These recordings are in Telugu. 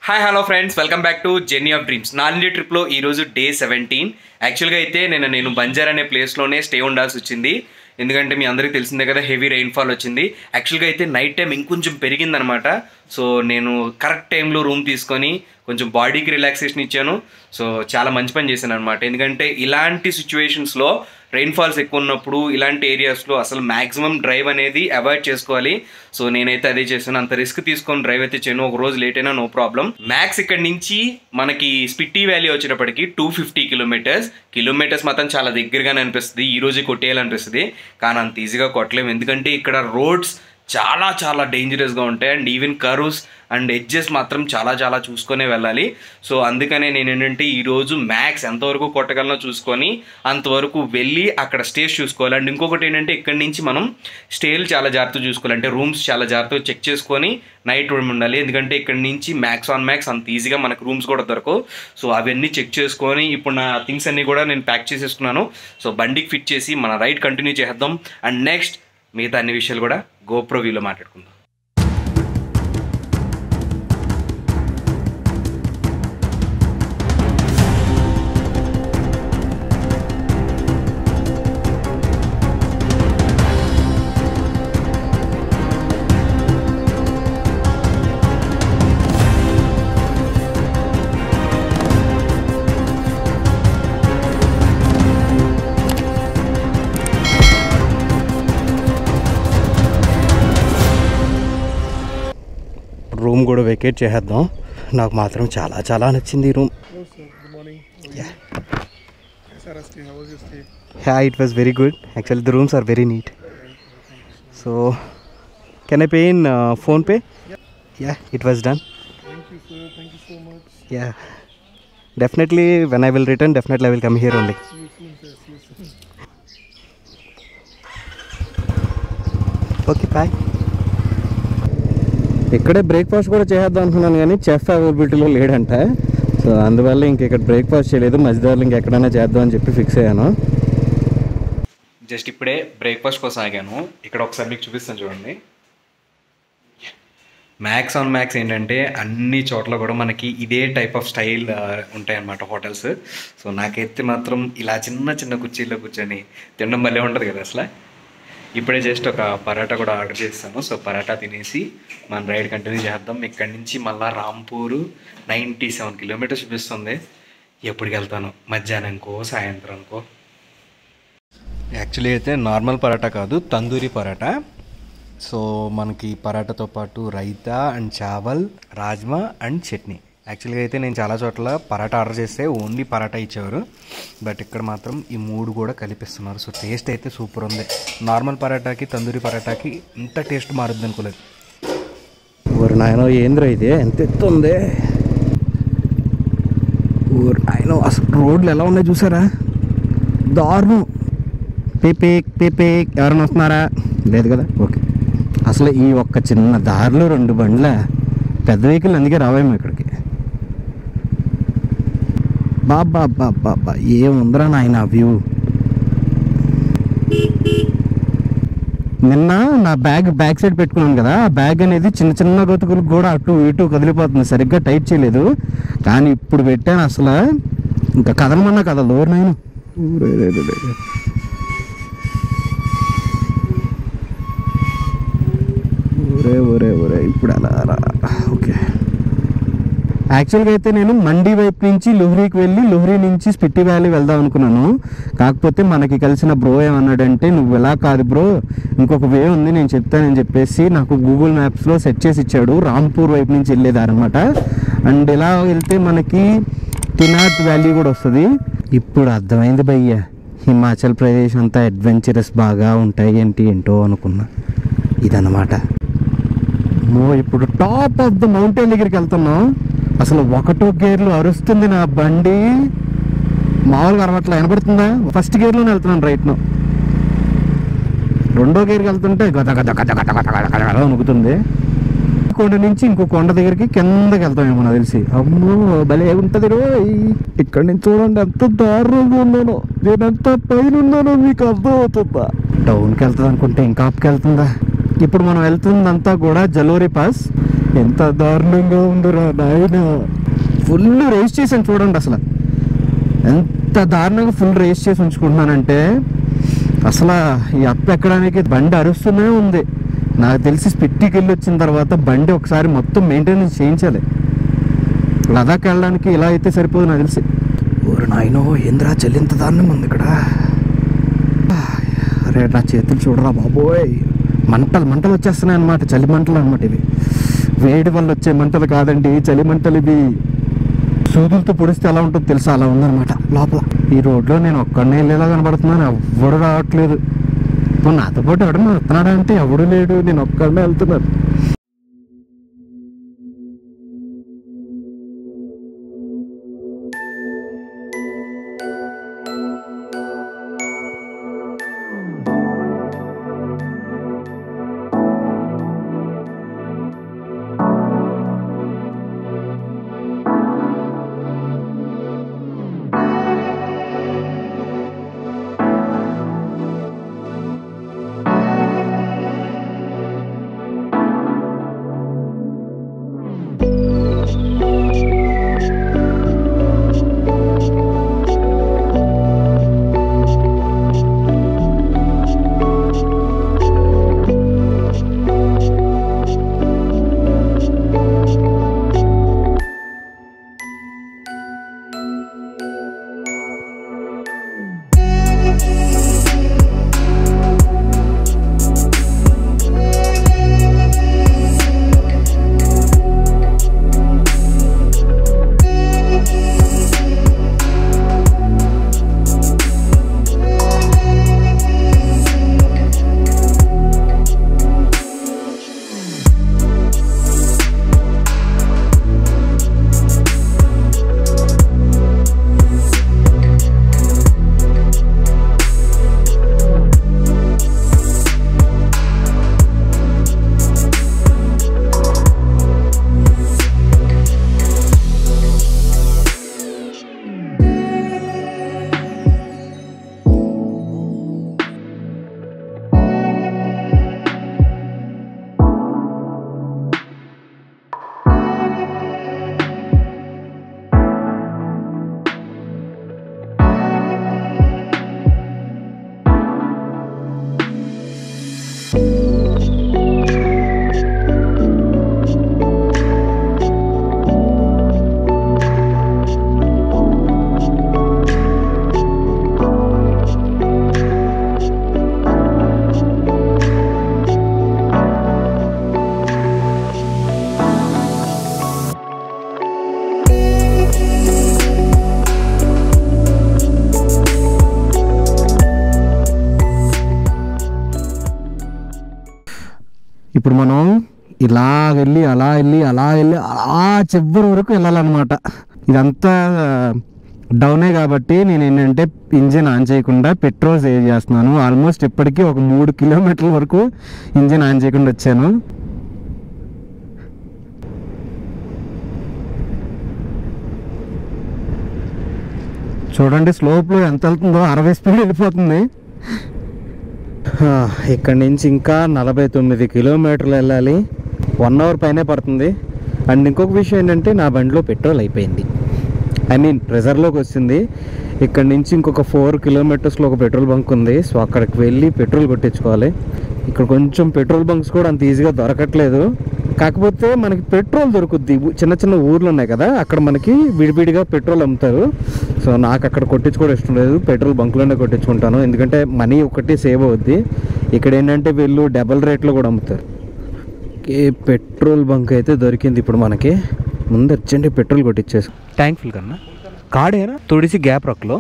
Hi hello friends welcome back to journey of dreams నాలుగు ట్రిప్లో ఈరోజు డే సెవెంటీన్ యాక్చువల్గా అయితే నేను నేను బంజార్ అనే ప్లేస్లోనే స్టే ఉండాల్సి వచ్చింది ఎందుకంటే మీ అందరికీ తెలిసిందే కదా హెవీ రెయిన్ఫాల్ వచ్చింది యాక్చువల్గా అయితే నైట్ టైం ఇంకొంచెం పెరిగిందనమాట సో నేను కరెక్ట్ టైంలో రూమ్ తీసుకొని కొంచెం బాడీకి రిలాక్సేషన్ ఇచ్చాను సో చాలా మంచి పని చేశాను అనమాట ఎందుకంటే ఇలాంటి సిచ్యువేషన్స్లో రెయిన్ఫాల్స్ ఎక్కువ ఉన్నప్పుడు ఇలాంటి ఏరియాస్లో అసలు మ్యాక్సిమం డ్రైవ్ అనేది అవాయిడ్ చేసుకోవాలి సో నేనైతే అదే చేశాను అంత రిస్క్ తీసుకొని డ్రైవ్ అయితే చేయను ఒక రోజు లేట్ అయినా నో ప్రాబ్లం మ్యాక్స్ ఇక్కడ నుంచి మనకి స్పిట్టి వ్యాలీ వచ్చేటప్పటికి టూ ఫిఫ్టీ కిలోమీటర్స్ కిలోమీటర్స్ మాత్రం చాలా దగ్గరగానే అనిపిస్తుంది ఈ రోజే కొట్టేయాలనిపిస్తుంది కానీ అంత ఈజీగా కొట్టలేము ఎందుకంటే ఇక్కడ రోడ్స్ చాలా చాలా డేంజరస్గా ఉంటాయి and even curves and edges మాత్రం చాలా చాలా చూసుకొనే వెళ్ళాలి సో అందుకనే నేను ఏంటంటే ఈరోజు మ్యాక్స్ ఎంతవరకు కొట్టగలనో చూసుకొని అంతవరకు వెళ్ళి అక్కడ స్టేస్ చూసుకోవాలి అండ్ ఇంకొకటి ఏంటంటే ఇక్కడి నుంచి మనం స్టేలు చాలా జాగ్రత్తగా చూసుకోవాలి అంటే రూమ్స్ చాలా జాగ్రత్తగా చెక్ చేసుకొని నైట్ రూమ్ ఉండాలి ఎందుకంటే ఇక్కడ నుంచి మ్యాక్స్ ఆన్ మ్యాక్స్ అంత ఈజీగా మనకు రూమ్స్ కూడా దొరకవు సో అవన్నీ చెక్ చేసుకొని ఇప్పుడు నా థింగ్స్ అన్నీ కూడా నేను ప్యాక్ చేసేసుకున్నాను సో బండికి ఫిట్ చేసి మన రైడ్ కంటిన్యూ చేద్దాం అండ్ నెక్స్ట్ మిగతా అన్ని విషయాలు కూడా గోప్రో వ్యూలో మాట్లాడుకుందాం రూమ్ కూడా వెకేట్ చేసేద్దాం నాకు మాత్రం చాలా చాలా నచ్చింది ఈ room Hello, sir. Good morning. Yeah. Yes, sir. Stay. How was your stay? Yeah it was very good actually the rooms are very neat so can I pay in PhonePe yeah it was done Thank you, sir. Thank you so much. Yeah definitely when I will return definitely I will come here only See you soon, sir. See you soon. Okay bye ఇక్కడే బ్రేక్ఫాస్ట్ కూడా చేద్దాం అనుకున్నాను కానీ చెఫ్ అవైలబిలిటీలో లేడంట సో అందువల్ల ఇంక ఇక్కడ బ్రేక్ఫాస్ట్ చేయలేదు మధ్యదారులు ఇంకెక్కడైనా చేద్దాం అని చెప్పి ఫిక్స్ అయ్యాను జస్ట్ ఇప్పుడే బ్రేక్ఫాస్ట్ కోసం ఆగాను ఇక్కడ ఒకసారి మీకు చూపిస్తాను చూడండి మ్యాక్స్ ఆన్ మ్యాక్స్ ఏంటంటే అన్ని చోట్ల కూడా మనకి ఇదే టైప్ ఆఫ్ స్టైల్ ఉంటాయి అన్నమాట హోటల్స్ సో నాకైతే మాత్రం ఇలా చిన్న చిన్న కుర్చీల్లో కూర్చొని తినడం భలే ఉంటుంది కదా అసలు ఇప్పుడే జస్ట్ ఒక పరాటా కూడా ఆర్డర్ చేస్తాను సో పరాటా తినేసి మన రైడ్ కంటిన్యూ చేద్దాం ఇక్కడి నుంచి మళ్ళీ రాంపూర్ నైంటీ సెవెన్ కిలోమీటర్స్ చూపిస్తుంది ఎప్పటికి వెళ్తాను మధ్యాహ్నంకో సాయంత్రంకో యాక్చువల్లీ అయితే నార్మల్ పరాటా కాదు తందూరి పరాటా సో మనకి పరాటాతో పాటు రైతా అండ్ చావల్ రాజ్మా అండ్ చట్నీ యాక్చువల్గా అయితే నేను చాలా చోట్ల పరాటా ఆర్డర్ చేస్తే ఓన్లీ పరాటా ఇచ్చేవారు బట్ ఇక్కడ మాత్రం ఈ మూడు కూడా కలిపిస్తున్నారు సో టేస్ట్ అయితే సూపర్ ఉంది నార్మల్ పరాటాకి తందూరి పరాటాకి ఇంత టేస్ట్ మారుద్ది అనుకోలేదు ఊరు నాయన ఏంద్ర ఇది ఎంత ఎత్తు ఉంది ఊరు నాయన అసలు రోడ్లు ఎలా ఉన్నాయి చూసారా దారుణం పేపేక్ పేపేక్ ఎవరైనా వస్తున్నారా లేదు కదా ఓకే అసలు ఈ ఒక్క చిన్న దారిలో రెండు బండ్ల పెద్ద వెహికల్ అందుకే రావేమో ఇక్కడికి బాబా బాబా బా ఏముందిరా నాయన వ్యూ నిన్న నా బ్యాగ్ బ్యాక్ సైడ్ పెట్టుకున్నాను కదా ఆ బ్యాగ్ అనేది చిన్న చిన్న గతుకులకు కూడా అటు ఇటు కదిలిపోతుంది సరిగ్గా టైట్ చేయలేదు కానీ ఇప్పుడు పెట్టాను అసలు ఇంకా కదలమన్నా కదలదు నేను ఒరే ఒరే ఒరే ఇప్పుడు అలా అలా ఓకే యాక్చువల్గా అయితే నేను మండి వైపు నుంచి లుహ్రీకి వెళ్ళి లుహ్రీ నుంచి స్పిట్టి వ్యాలీ వెళ్దాం అనుకున్నాను కాకపోతే మనకి కలిసిన బ్రో ఏమన్నాడంటే నువ్వు ఎలా కాదు బ్రో ఇంకొక వే ఉంది నేను చెప్తానని చెప్పేసి నాకు గూగుల్ మ్యాప్స్లో సెట్ చేసి ఇచ్చాడు రాంపూర్ వైపు నుంచి వెళ్ళేదారనమాట అండ్ ఇలా వెళ్తే మనకి తినాట్ వ్యాలీ కూడా వస్తుంది ఇప్పుడు అర్థమైంది భయ్య హిమాచల్ ప్రదేశ్ అంతా అడ్వెంచరస్ బాగా ఉంటాయి ఏంటి ఏంటో అనుకున్నా ఇదన్నమాట మో ఇప్పుడు టాప్ ఆఫ్ ద మౌంటైన్ దగ్గరికి వెళ్తున్నాం అసలు ఒకటో గేర్లు అరుస్తుంది నా బండి మామూలుగా అరవట్లా వినపడుతుందా ఫస్ట్ గేర్లోనే వెళ్తున్నాను రైట్ను రెండో గేర్కి వెళ్తుంటే గద గద గద గద గద గద గద గద వణుకుతుంది కొండ నుంచి ఇంకో కొండ దగ్గరికి కిందకి వెళ్తామేమో నాకు తెలిసి అమ్మో భలే ఉంటుంది రోయ్ ఇక్కడ నుంచి చూడండి ఎంత దారుణంగా ఉన్నానో నేను ఎంత పైన ఉన్నానో మీకు అర్థమవుతుందా డౌన్కి వెళ్తుంది అనుకుంటే ఇంకా అప్కి వెళ్తుందా ఇప్పుడు మనం వెళ్తుందంతా కూడా జలోరి పాస్ ఎంత దారుణంగా ఉందిరా నాయన ఫుల్ రేస్ చేశాను చూడండి అసలు ఎంత దారుణంగా ఫుల్ రేస్ చేసి ఉంచుకుంటున్నానంటే అసలు ఈ అప్ ఎక్కడానికి బండి అరుస్తూనే ఉంది నాకు తెలిసి స్పిట్టికి వెళ్ళి వచ్చిన తర్వాత బండి ఒకసారి మొత్తం మెయింటెనెన్స్ చేయించాలి లదాఖ్ వెళ్ళడానికి ఇలా అయితే సరిపోదు నాకు తెలిసి ఓరు నాయనో ఏంద్రా చలి ఎంత దారుణంగా ఉంది ఇక్కడ అరే నా చేతులు చూడరా బాబోయ్ మంటలు మంటలు వచ్చేస్తున్నాయి అనమాట చలి మంటలు అనమాట ఇవి వేడి వల్ల వచ్చే మంటలు కాదండి చలి మంటలు ఇవి సూదులతో పొడిస్తే ఎలా ఉంటుందో తెలుసా అలా ఉందన్నమాట లోపల ఈ రోడ్లో నేను ఒక్కడనే వెళ్ళేలా కనబడుతున్నాను ఎవ్వడు రావట్లేదు ఇప్పుడు నాతో పాటు ఎవడు వస్తున్నాడా అంటే ఎవడు లేడు నేను ఒక్కడనే వెళ్తున్నాను ఇప్పుడు మనం ఇలా వెళ్ళి అలా వెళ్ళి అలా వెళ్ళి అలా చివరి వరకు వెళ్ళాలన్నమాట ఇదంతా డౌనే కాబట్టి నేను ఏంటంటే ఇంజిన్ ఆన్ చేయకుండా పెట్రోల్ సేవ్ చేస్తున్నాను ఆల్మోస్ట్ ఇప్పటికీ ఒక మూడు కిలోమీటర్ల వరకు ఇంజిన్ ఆన్ చేయకుండా వచ్చాను చూడండి స్లోప్లో ఎంత వెళ్తుందో అరవై స్పీడ్ వెళ్ళిపోతుంది ఆ, ఇక్కడి నుంచి ఇంకా నలభై తొమ్మిది కిలోమీటర్లు వెళ్ళాలి వన్ అవర్ పైనే పడుతుంది అండ్ ఇంకొక విషయం ఏంటంటే నా బండిలో పెట్రోల్ అయిపోయింది ఐ మీన్ ప్రెజర్లోకి వచ్చింది ఇక్కడ నుంచి ఇంకొక ఫోర్ కిలోమీటర్స్లో ఒక పెట్రోల్ బంక్ ఉంది సో అక్కడికి వెళ్ళి పెట్రోల్ కొట్టించుకోవాలి ఇక్కడ కొంచెం పెట్రోల్ బంక్స్ కూడా అంత ఈజీగా దొరకట్లేదు కాకపోతే మనకి పెట్రోల్ దొరుకుద్ది ఊ- చిన్న చిన్న ఊర్లు ఉన్నాయి కదా అక్కడ మనకి విడివిడిగా పెట్రోల్ అమ్ముతారు సో నాకు అక్కడ కొట్టించుకోవడం ఇష్టం లేదు పెట్రోల్ బంక్లోనే కొట్టించుకుంటాను ఎందుకంటే మనీ ఒకటి సేవ్ అవుద్ది ఇక్కడ ఏంటంటే వీళ్ళు డబల్ రేట్లో కూడా అమ్ముతారు ఏ పెట్రోల్ బంక్ అయితే దొరికింది ఇప్పుడు మనకి ముందు వచ్చండి పెట్రోల్ కొట్టించేసి ట్యాంక్ ఫుల్ కన్నా కాడేనా తుడిసి గ్యాప్ రొక్కలో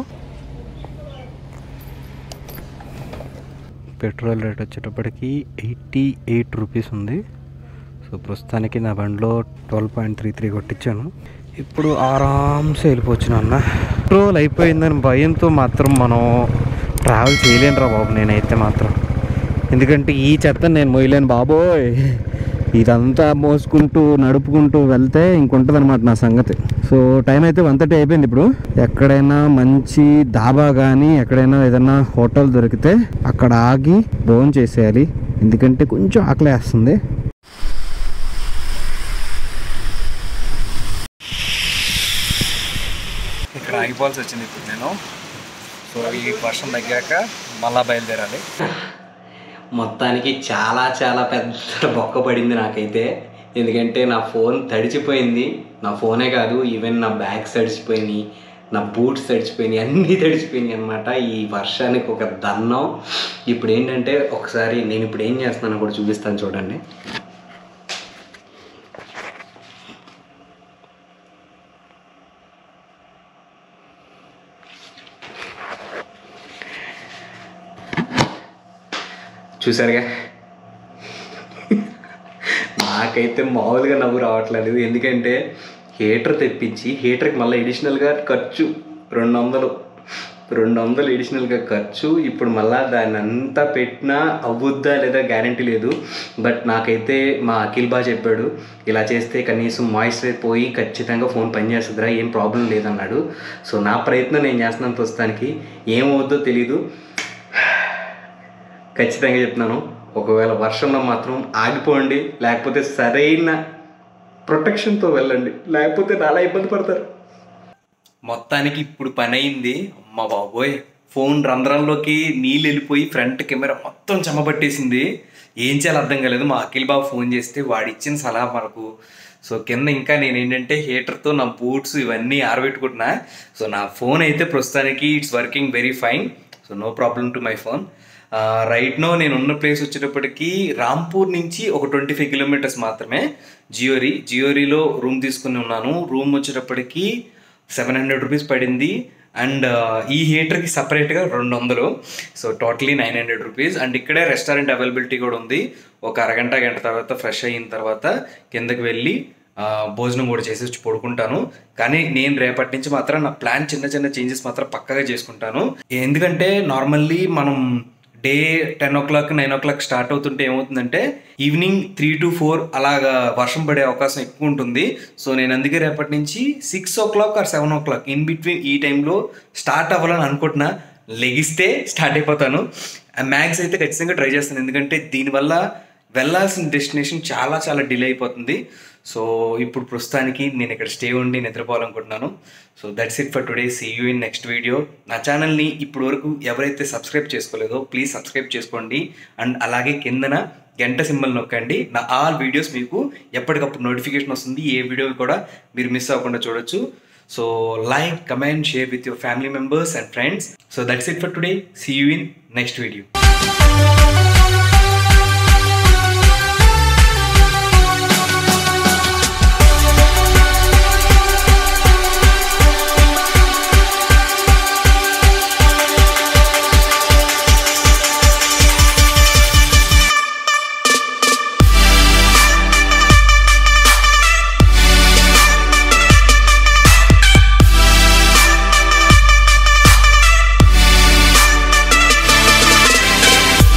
పెట్రోల్ రేట్ వచ్చేటప్పటికి ఎయిటీ ఎయిట్ రూపీస్ ఉంది సో ప్రస్తుతానికి నా బండిలో ట్వెల్వ్ పాయింట్ త్రీ త్రీ కొట్టించాను ఇప్పుడు ఆరామ్సే వెళ్ళిపోవచ్చు అన్న పెట్రోల్ అయిపోయిందని భయంతో మాత్రం మనం ట్రావెల్ చేయలేనురా బాబు నేనైతే మాత్రం ఎందుకంటే ఈ చెత్త నేను మోయలేను బాబోయ్ ఇదంతా మోసుకుంటూ నడుపుకుంటూ వెళ్తే ఇంకుంటుంది అనమాట నా సంగతి సో టైం అయితే వన్ థర్టీ అయిపోయింది ఇప్పుడు ఎక్కడైనా మంచి ధాబా కానీ ఎక్కడైనా ఏదైనా హోటల్ దొరికితే అక్కడ ఆగి భోజనం చేసేయాలి ఎందుకంటే కొంచెం ఆకలి వేస్తుంది ఆగిపోవాల్సి వచ్చింది ఇప్పుడు నేను సో ఈ వర్షం తగ్గాక మళ్ళా బయలుదేరాలి మొత్తానికి చాలా చాలా పెద్ద బొక్క పడింది నాకైతే ఎందుకంటే నా ఫోన్ తడిచిపోయింది నా ఫోనే కాదు ఈవెన్ నా బ్యాగ్స్ తడిచిపోయినాయి నా బూట్స్ తడిచిపోయినాయి అన్నీ తడిచిపోయినాయి అనమాట ఈ వర్షానికి ఒక దన్నం ఇప్పుడు ఏంటంటే ఒకసారి నేను ఇప్పుడు ఏం చేస్తున్నానో కూడా చూపిస్తాను చూడండి చూసారుగా నాకైతే మామూలుగా నవ్వు రావట్లేదు ఎందుకంటే హీటర్ తెప్పించి హీటర్కి మళ్ళీ ఎడిషనల్గా ఖర్చు రెండు వందలు రెండు వందలు ఎడిషనల్గా ఖర్చు ఇప్పుడు మళ్ళీ దాన్ని అంతా పెట్టినా అవ్వుద్దా లేదా గ్యారంటీ లేదు బట్ నాకైతే మా అఖిల్ బా చెప్పాడు ఇలా చేస్తే కనీసం మాయిశ్చరైజ్ పోయి ఖచ్చితంగా ఫోన్ పనిచేస్తుందిరా ఏం ప్రాబ్లం లేదన్నాడు సో నా ప్రయత్నం నేను చేస్తున్నాను ప్రస్తుతానికి ఏమవుద్దో తెలీదు ఖచ్చితంగా చెప్తున్నాను ఒకవేళ వర్షంలో మాత్రం ఆగిపోండి లేకపోతే సరైన ప్రొటెక్షన్తో వెళ్ళండి లేకపోతే చాలా ఇబ్బంది పడతారు మొత్తానికి ఇప్పుడు పని అయింది అమ్మ బాబోయ్ ఫోన్ రంధ్రంలోకి నీళ్ళు వెళ్ళిపోయి ఫ్రంట్ కెమెరా మొత్తం చెమబట్టేసింది ఏం చేయాలో అర్థం కాలేదు మా అఖిల్ బాబు ఫోన్ చేస్తే వాడు ఇచ్చిన సలహా మనకు సో కింద ఇంకా నేను ఏంటంటే హీటర్తో నా బూట్స్ ఇవన్నీ ఆరబెట్టుకుంటున్నా సో నా ఫోన్ అయితే ప్రస్తుతానికి it's working very fine so no problem to my phone right no నేను ఉన్న ప్లేస్ వచ్చేటప్పటికి రాంపూర్ నుంచి ఒక ట్వంటీ ఫైవ్ కిలోమీటర్స్ మాత్రమే జియోరీ జియోరీలో రూమ్ తీసుకుని ఉన్నాను రూమ్ వచ్చేటప్పటికి సెవెన్ హండ్రెడ్ రూపీస్ పడింది అండ్ ఈ హీటర్కి సపరేట్గా రెండు వందలు so totally nine hundred rupees and ఇక్కడే రెస్టారెంట్ అవైలబిలిటీ కూడా ఉంది ఒక అరగంట గంట తర్వాత ఫ్రెష్ అయిన తర్వాత కిందకి వెళ్ళి ఆ, భోజనం కూడా చేసి వచ్చి పడుకుంటాను కానీ నేను రేపటి నుంచి మాత్రం నా ప్లాన్ చిన్న చిన్న చేంజెస్ మాత్రం పక్కగా చేసుకుంటాను ఎందుకంటే నార్మల్లీ మనం day ten o'clock nine o'clock start అవుతుంటే ఏమవుతుందంటే ఈవినింగ్ త్రీ టు ఫోర్ అలాగా వర్షం పడే అవకాశం ఎక్కువ ఉంటుంది సో నేను అందుకే రేపటి నుంచి six o'clock or seven o'clock in between ఈ టైంలో స్టార్ట్ అవ్వాలని అనుకుంటున్నా లెగిస్తే స్టార్ట్ అయిపోతాను మ్యాక్స్ అయితే ఖచ్చితంగా ట్రై చేస్తాను ఎందుకంటే దీనివల్ల వెళ్ళాల్సిన డెస్టినేషన్ చాలా చాలా డిలే అయిపోతుంది సో ఇప్పుడు ప్రస్తుతానికి నేను ఇక్కడ స్టే ఉండి నిద్రపోవాలనుకుంటున్నాను so that's it for today see you in next video నా ఛానల్ని ఇప్పటి వరకు ఎవరైతే సబ్స్క్రైబ్ చేసుకోలేదో ప్లీజ్ సబ్స్క్రైబ్ చేసుకోండి అండ్ అలాగే కిందన గంట సింబల్ నొక్కండి నా ఆల్ వీడియోస్ మీకు ఎప్పటికప్పుడు నోటిఫికేషన్ వస్తుంది ఏ వీడియో కూడా మీరు మిస్ అవ్వకుండా చూడొచ్చు so like comment share with your family members and friends so that's it for today see you in next video